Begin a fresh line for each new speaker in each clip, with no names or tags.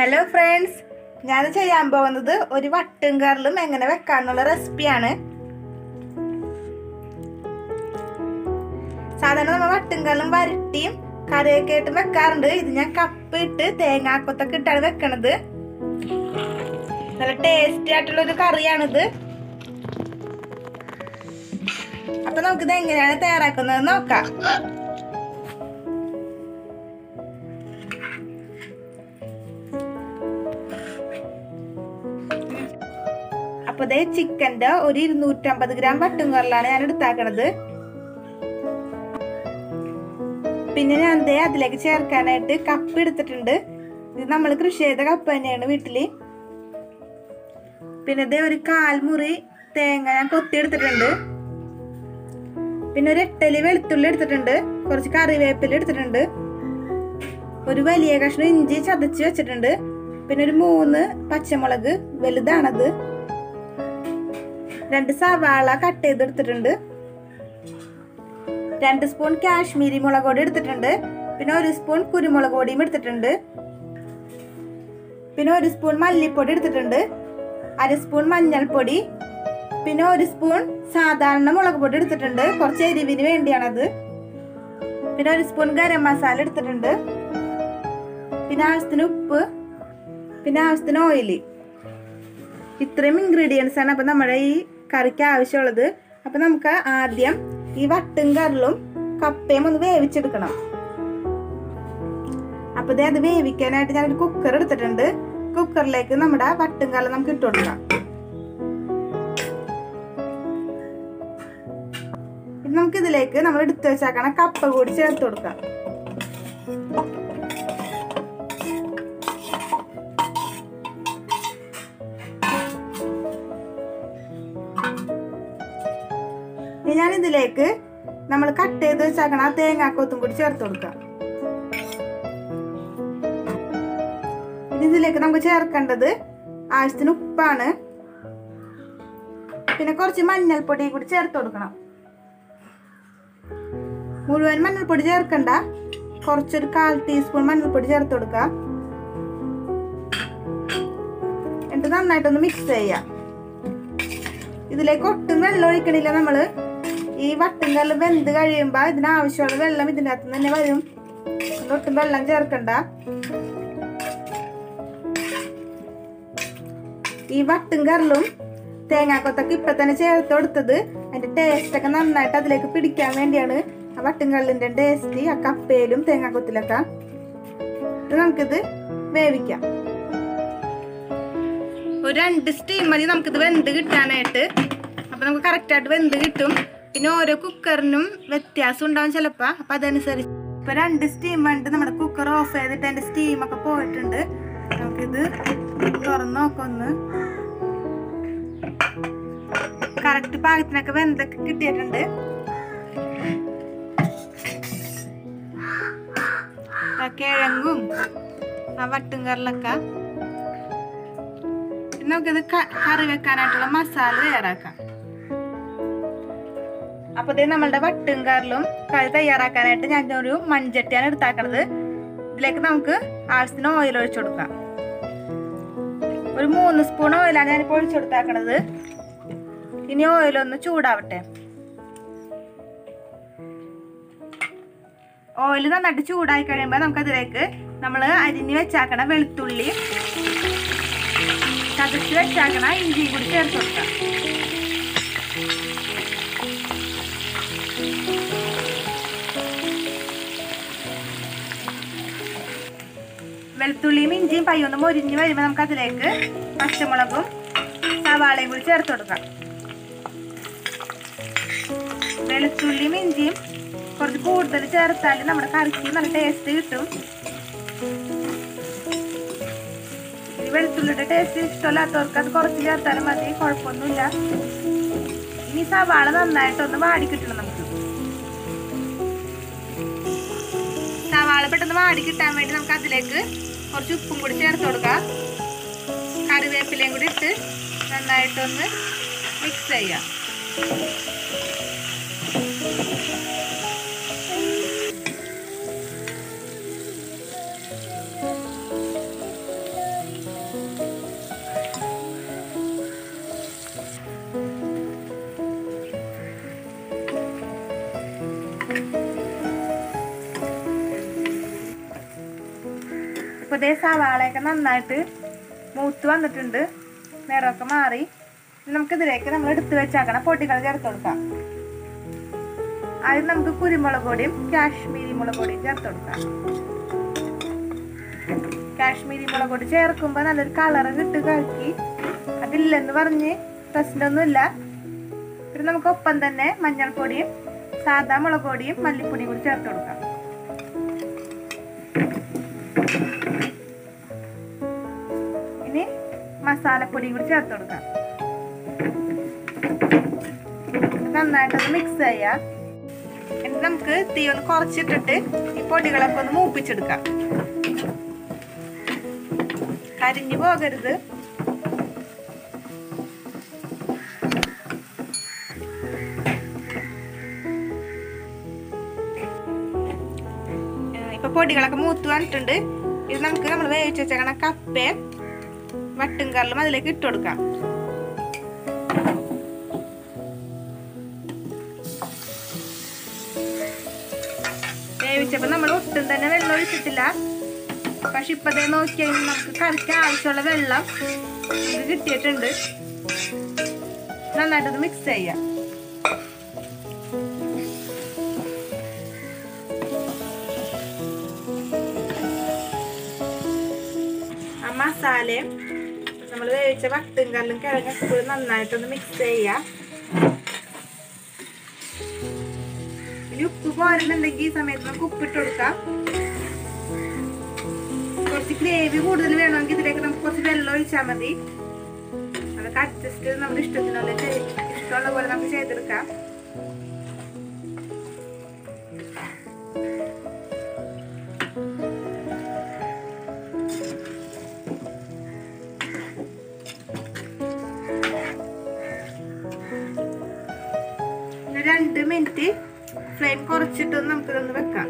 hello friends ഞാൻ ചെയ്യാൻ പോകുന്നത് ഒരു വട്ടും കറിലും എങ്ങനെ വെക്കാന്നുള്ള റെസിപ്പിയാണ് സാധാരണ നമ്മൾ വട്ടും കറിലും വരട്ടിയും കറിയൊക്കെ ആയിട്ട് വെക്കാറുണ്ട് ഇത് ഞാൻ കപ്പ് ഇട്ട് തേങ്ങാക്കൊത്തൊക്കെ ഇട്ടാണ് വെക്കണത് നല്ല ടേസ്റ്റി ആയിട്ടുള്ള ഒരു കറിയാണിത് അപ്പൊ നമുക്കിത് എങ്ങനെയാണ് തയ്യാറാക്കുന്നത് നോക്കാം അപ്പൊ ദേ ചിക്കന്റെ ഒരു ഇരുന്നൂറ്റമ്പത് ഗ്രാം വട്ടുംകറിലാണ് ഞാൻ എടുത്താക്കണത് പിന്നെ ഞാൻ ദേ അതിലേക്ക് ചേർക്കാനായിട്ട് കപ്പ് എടുത്തിട്ടുണ്ട് ഇത് നമ്മൾ കൃഷി ചെയ്ത കപ്പ് തന്നെയാണ് വീട്ടില് പിന്നെ ദേ ഒരു കാൽമുറി തേങ്ങ ഞാൻ കൊത്തി എടുത്തിട്ടുണ്ട് പിന്നെ ഒരു എട്ടലി വെളുത്തുള്ളി എടുത്തിട്ടുണ്ട് കുറച്ച് കറിവേപ്പില എടുത്തിട്ടുണ്ട് ഒരു വലിയ കഷ്ണം ഇഞ്ചി ചതച്ച് വെച്ചിട്ടുണ്ട് പിന്നെ ഒരു മൂന്ന് പച്ചമുളക് വലുതാണത് രണ്ട് സവാള കട്ട് ചെയ്തെടുത്തിട്ടുണ്ട് രണ്ട് സ്പൂൺ കാശ്മീരി മുളക് പൊടി എടുത്തിട്ടുണ്ട് പിന്നെ ഒരു സ്പൂൺ കുരുമുളക് പൊടിയും എടുത്തിട്ടുണ്ട് പിന്നെ ഒരു സ്പൂൺ മല്ലിപ്പൊടി എടുത്തിട്ടുണ്ട് അര സ്പൂൺ മഞ്ഞൾപ്പൊടി പിന്നെ ഒരു സ്പൂൺ സാധാരണ മുളക് പൊടി എടുത്തിട്ടുണ്ട് കുറച്ച് എരിവിന് വേണ്ടിയാണത് പിന്നെ ഒരു സ്പൂൺ ഗരം മസാല എടുത്തിട്ടുണ്ട് പിന്നെ ആവശ്യത്തിന് ഉപ്പ് പിന്നെ ആവശ്യത്തിന് ഓയില് ഇത്രയും ഇൻഗ്രീഡിയൻസ് ആണ് അപ്പൊ നമ്മുടെ ഈ കറിക്ക് ആവശ്യമുള്ളത് അപ്പൊ നമുക്ക് ആദ്യം ഈ വട്ടും കറിലും കപ്പയും ഒന്ന് വേവിച്ചെടുക്കണം അപ്പൊ ദേ അത് വേവിക്കാനായിട്ട് ഞാനൊരു കുക്കർ എടുത്തിട്ടുണ്ട് കുക്കറിലേക്ക് നമ്മുടെ വട്ടും കറി നമുക്ക് ഇട്ട് കൊടുക്കാം ഇനി നമുക്ക് ഇതിലേക്ക് നമ്മൾ എടുത്തു വെച്ചാക്കണ കപ്പ കൂടി ചേർത്ത് കൊടുക്കാം ഇനി ഞാൻ ഇതിലേക്ക് നമ്മൾ കട്ട് ചെയ്ത് വെച്ചാക്കണ ആ തേങ്ങാക്കൊത്തും കൂടി ചേർത്ത് കൊടുക്കാം ഇനി ഇതിലേക്ക് നമുക്ക് ചേർക്കേണ്ടത് ആവശ്യത്തിന് ഉപ്പാണ് പിന്നെ കുറച്ച് മഞ്ഞൾപ്പൊടി കൂടി ചേർത്ത് കൊടുക്കണം മുഴുവൻ മഞ്ഞൾപ്പൊടി ചേർക്കണ്ട കുറച്ചൊരു കാൽ ടീസ്പൂൺ മഞ്ഞൾപ്പൊടി ചേർത്ത് കൊടുക്കാം എന്നിട്ട് നന്നായിട്ടൊന്ന് മിക്സ് ചെയ്യാം ഇതിലേക്ക് ഒട്ടും വെള്ളം ഒഴിക്കണില്ല നമ്മള് ഈ വട്ടുങ്കല്ല് വെന്ത് കഴിയുമ്പോ ഇതിനാവശ്യമുള്ള വെള്ളം ഇതിൻ്റെ അകത്ത് തന്നെ വരും ഒട്ടും വെള്ളം ചേർക്കണ്ട ഈ വട്ടുങ്കറിലും തേങ്ങാക്കൊത്തൊക്കെ ഇപ്പൊ തന്നെ ചേർത്ത് കൊടുത്തത് അതിന്റെ ടേസ്റ്റ് ഒക്കെ നന്നായിട്ട് അതിലേക്ക് പിടിക്കാൻ വേണ്ടിയാണ് ആ വട്ടുങ്കല്ലിന്റെ ടേസ്റ്റ് ആ കപ്പയിലും തേങ്ങാക്കൊത്തിലൊക്കെ ഇത് നമുക്കിത് വേവിക്കാം ഒരു രണ്ട് സ്റ്റീം മതി നമുക്കിത് വെന്ത് കിട്ടാനായിട്ട് അപ്പൊ നമുക്ക് കറക്റ്റ് ആയിട്ട് വെന്ത് കിട്ടും പിന്നെ ഓരോ കുക്കറിനും വ്യത്യാസം ഉണ്ടാവും ചിലപ്പോ അപ്പൊ അതനുസരിച്ച് ഇപ്പൊ രണ്ട് സ്റ്റീം വേണ്ടി നമ്മുടെ കുക്കർ ഓഫ് ചെയ്തിട്ട് അതിന്റെ സ്റ്റീം ഒക്കെ പോയിട്ടുണ്ട് നമുക്കിത് തുറന്ന് നോക്കൊന്ന് കറക്റ്റ് പാകത്തിനൊക്കെ വെന്തൊക്കെ കിട്ടിയിട്ടുണ്ട് ആ കിഴങ്ങും ആ വട്ടും കറിലൊക്കെ നമുക്കിത് കറി വെക്കാനായിട്ടുള്ള മസാല തയ്യാറാക്കാം അപ്പൊ ഇത് നമ്മളുടെ വട്ടും കറിലും കറി തയ്യാറാക്കാനായിട്ട് ഞാൻ ഒരു മൺചട്ടിയാണ് എടുത്താക്കണത് ഇതിലേക്ക് നമുക്ക് ആവശ്യത്തിന് ഓയിൽ ഒഴിച്ചു കൊടുക്കാം ഒരു മൂന്ന് സ്പൂൺ ഓയിലാണ് ഞാനിപ്പോൾ ഒഴിച്ചു കൊടുത്താക്കണത് ഇനി ഓയിലൊന്ന് ചൂടാവട്ടെ ഓയിൽ നന്നായിട്ട് ചൂടായി കഴിയുമ്പോൾ നമുക്കതിലേക്ക് നമ്മൾ അരിഞ്ഞ് വെച്ചാക്കണ വെളുത്തുള്ളി ചതച്ച് വെച്ചാക്കണ ഇഞ്ചിയും കൂടി ചേർത്ത് കൊടുക്കാം വെളുത്തുള്ളിയും ഇഞ്ചിയും പയ്യൊന്ന് മൊരിഞ്ഞ് വരുമ്പോൾ നമുക്ക് അതിലേക്ക് പച്ചമുളകും സവാളയും കൂടി ചേർത്ത് കൊടുക്കാം വെളുത്തുള്ളിയും ഇഞ്ചിയും കുറച്ച് കൂടുതൽ ചേർത്താൽ നമ്മുടെ കറിക്ക് നല്ല ടേസ്റ്റ് കിട്ടും ഈ വെളുത്തുള്ളിയുടെ ടേസ്റ്റ് ഇഷ്ടമല്ലാത്തവർക്ക് അത് കുറച്ച് ചേർത്താലും മതി കുഴപ്പമൊന്നുമില്ല ഇനി സവാള നന്നായിട്ടൊന്ന് വാടി കിട്ടണം നമുക്ക് സവാള പെട്ടെന്ന് വാടി കിട്ടാൻ വേണ്ടി നമുക്ക് അതിലേക്ക് കുറച്ച് ഉപ്പും കൂടി ചേർത്ത് കൊടുക്കാം കറിവേപ്പിലയും കൂടി ഇട്ട് നന്നായിട്ടൊന്ന് മിക്സ് ചെയ്യാം ഇപ്പൊ ഇതേ സവാളയൊക്കെ നന്നായിട്ട് മൂത്ത് വന്നിട്ടുണ്ട് നിറമൊക്കെ മാറി ഇനി നമുക്ക് ഇതിലേക്ക് നമ്മൾ എടുത്തു വെച്ചാക്കണ പൊടികൾ ചേർത്ത് കൊടുക്കാം ആദ്യം നമുക്ക് കുരുമുളക് പൊടിയും കാശ്മീരി മുളക് പൊടിയും ചേർത്ത് കൊടുക്കാം കാശ്മീരി മുളക് പൊടി ചേർക്കുമ്പോൾ നല്ലൊരു കളറ് കിട്ട് കലക്കി അതില്ലെന്ന് പറഞ്ഞ് പ്രശ്നമൊന്നുമില്ല പിന്നെ നമുക്ക് ഒപ്പം തന്നെ മഞ്ഞൾപ്പൊടിയും സാദാ മുളക് പൊടിയും മല്ലിപ്പൊടിയും കൂടി ചേർത്ത് കൊടുക്കാം ഇനി മസാലപ്പൊടിയും കൂടി ചേർത്ത് കൊടുക്കാം നന്നായിട്ടൊന്ന് മിക്സ് ചെയ്യാം എന്നിട്ട് നമുക്ക് തീ ഒന്ന് കുറച്ചിട്ടിട്ട് ഈ പൊടികളൊക്കെ ഒന്ന് മൂപ്പിച്ചെടുക്കാം കരിഞ്ഞു പോകരുത് ഇപ്പൊ പൊടികളൊക്കെ മൂത്ത് വന്നിട്ടുണ്ട് ഇത് നമുക്ക് നമ്മൾ വേവിച്ച് വെച്ചേക്കണ കപ്പയും വട്ടും കറിലും അതിലേക്ക് ഇട്ട് കൊടുക്കാം വേവിച്ചപ്പോൾ നമ്മൾ ഒട്ടും തന്നെ വെള്ളം ഒഴിച്ചിട്ടില്ല പക്ഷെ ഇപ്പതേ നോക്കിയാൽ നമുക്ക് കറിക്ക് ആവശ്യമുള്ള വെള്ളം ഇത് കിട്ടിയിട്ടുണ്ട് നന്നായിട്ടത് മിക്സ് ചെയ്യാം ആ മസാലയും നമ്മൾ വേവിച്ച വട്ടും കല്ലും കിഴങ്ങൊക്കെ നന്നായിട്ടൊന്ന് മിക്സ് ചെയ്യാം ഇനി ഉപ്പ് പോരുന്നുണ്ടെങ്കിൽ ഈ സമയത്ത് നമുക്ക് ഉപ്പിട്ട് കൊടുക്കാം കുറച്ച് ഗ്രേവി കൂടുതൽ വേണമെങ്കിൽ ഇതിലേക്ക് നമുക്ക് കുറച്ച് വെള്ളം ഒഴിച്ചാൽ മതി അതൊക്കെ അഡ്ജസ്റ്റ് ചെയ്ത് നമ്മുടെ ഇഷ്ടത്തിനുള്ള ചെയ്- ഇഷ്ടമുള്ള പോലെ നമുക്ക് ചെയ്തെടുക്കാം ഒരു രണ്ട് മിനിറ്റ് ഫ്ലെയിം കുറച്ചിട്ട് നമുക്കിതൊന്ന് വെക്കാം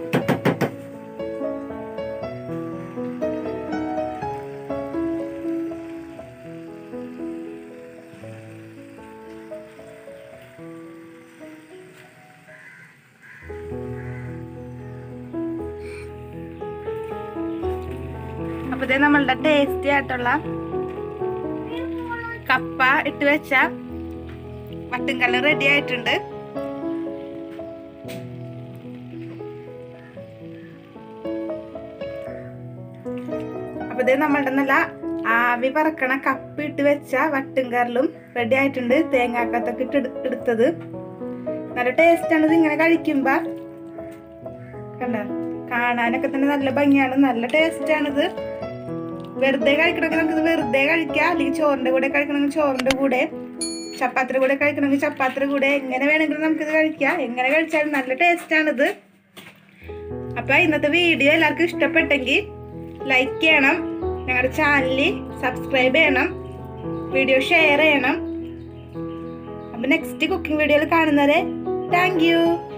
അപ്പൊ ഇത് നമ്മളുടെ ടേസ്റ്റി ആയിട്ടുള്ള കപ്പ ഇട്ട് വെച്ച വട്ടുംകല്ല് റെഡി ആയിട്ടുണ്ട് അപ്പൊ ഇത് നമ്മളുടെ നല്ല ആവി പറക്കണ കപ്പ് ഇട്ട് വെച്ച വട്ടുംകറിലും റെഡി ആയിട്ടുണ്ട് തേങ്ങാക്കത്തൊക്കെ ഇട്ട് എടു- എടുത്തത് നല്ല ടേസ്റ്റ് ആണ് ഇത് ഇങ്ങനെ കഴിക്കുമ്പോ കണ്ട കാണാനൊക്കെ തന്നെ നല്ല ഭംഗിയാണ് നല്ല ടേസ്റ്റ് ആണിത് വെറുതെ കഴിക്കണമെങ്കിൽ നമുക്ക് വെറുതെ കഴിക്കാം അല്ലെങ്കിൽ ചോറിന്റെ കൂടെ കഴിക്കണമെങ്കിൽ ചോറിന്റെ കൂടെ ചപ്പാത്തിയുടെ കൂടെ കഴിക്കണമെങ്കിൽ ചപ്പാത്തിയുടെ കൂടെ എങ്ങനെ വേണമെങ്കിലും നമുക്കിത് കഴിക്കാം എങ്ങനെ കഴിച്ചാലും നല്ല ടേസ്റ്റ് ആണിത് അപ്പൊ ഇന്നത്തെ വീഡിയോ എല്ലാവർക്കും ഇഷ്ടപ്പെട്ടെങ്കിൽ ലൈക്ക് ചെയ്യണം ഞങ്ങളുടെ ചാനലിൽ സബ്സ്ക്രൈബ് ചെയ്യണം വീഡിയോ ഷെയർ ചെയ്യണം അപ്പൊ നെക്സ്റ്റ് കുക്കിംഗ് വീഡിയോയിൽ കാണുന്നവരെ താങ്ക് യു